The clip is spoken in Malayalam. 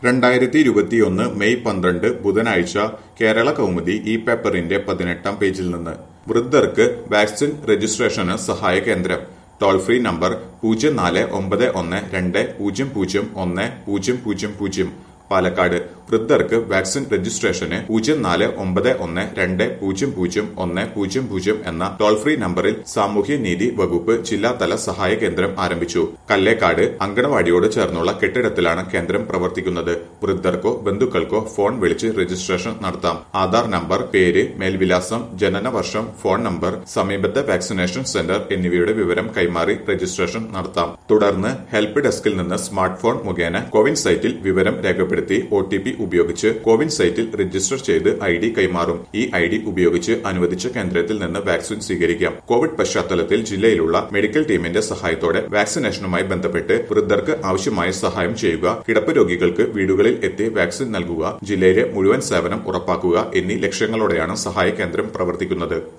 രണ്ടായിരത്തി ഇരുപത്തിയൊന്ന് മെയ് പന്ത്രണ്ട് ബുധനാഴ്ച കേരള കൗമുദി ഈ പേപ്പറിന്റെ പതിനെട്ടാം പേജിൽ നിന്ന് വൃദ്ധർക്ക് വാക്സിൻ രജിസ്ട്രേഷന് സഹായ കേന്ദ്രം ടോൾ ഫ്രീ നമ്പർ പൂജ്യം നാല് ഒമ്പത് ഒന്ന് രണ്ട് പൂജ്യം പൂജ്യം ഒന്ന് പൂജ്യം പൂജ്യം പൂജ്യം പാലക്കാട് വൃദ്ധർക്ക് വാക്സിൻ രജിസ്ട്രേഷന് പൂജ്യം നാല് ഒമ്പത് ഒന്ന് രണ്ട് പൂജ്യം പൂജ്യം ഒന്ന് പൂജ്യം പൂജ്യം എന്ന ടോൾ ഫ്രീ നമ്പറിൽ സാമൂഹ്യനീതി വകുപ്പ് ജില്ലാതല സഹായ കേന്ദ്രം ആരംഭിച്ചു കല്ലേക്കാട് അങ്കണവാടിയോട് ചേർന്നുള്ള കെട്ടിടത്തിലാണ് കേന്ദ്രം പ്രവർത്തിക്കുന്നത് വൃദ്ധർക്കോ ബന്ധുക്കൾക്കോ ഫോൺ വിളിച്ച് രജിസ്ട്രേഷൻ നടത്താം ആധാർ നമ്പർ പേര് മേൽവിലാസം ജനന വർഷം ഫോൺ നമ്പർ സമീപത്തെ വാക്സിനേഷൻ സെന്റർ എന്നിവയുടെ വിവരം കൈമാറി രജിസ്ട്രേഷൻ നടത്താം തുടർന്ന് ഹെൽപ്പ് ഡെസ്കിൽ നിന്ന് സ്മാർട്ട് ഫോൺ മുഖേന കോവിൻ സൈറ്റിൽ വിവരം രേഖപ്പെടുത്തി ഒ ടി പി ഉപയോഗിച്ച് കോവിൻ സൈറ്റിൽ രജിസ്റ്റർ ചെയ്ത് ഐ ഡി കൈമാറും ഈ ഐ ഡി ഉപയോഗിച്ച് അനുവദിച്ച കേന്ദ്രത്തിൽ നിന്ന് വാക്സിൻ സ്വീകരിക്കാം കോവിഡ് പശ്ചാത്തലത്തിൽ ജില്ലയിലുള്ള മെഡിക്കൽ ടീമിന്റെ സഹായത്തോടെ വാക്സിനേഷനുമായി ബന്ധപ്പെട്ട് വൃദ്ധർക്ക് ആവശ്യമായ സഹായം ചെയ്യുക കിടപ്പ് രോഗികൾക്ക് വീടുകളിൽ എത്തി വാക്സിൻ നൽകുക ജില്ലയിലെ മുഴുവൻ സേവനം ഉറപ്പാക്കുക എന്നീ ലക്ഷ്യങ്ങളോടെയാണ് സഹായ കേന്ദ്രം പ്രവർത്തിക്കുന്നത്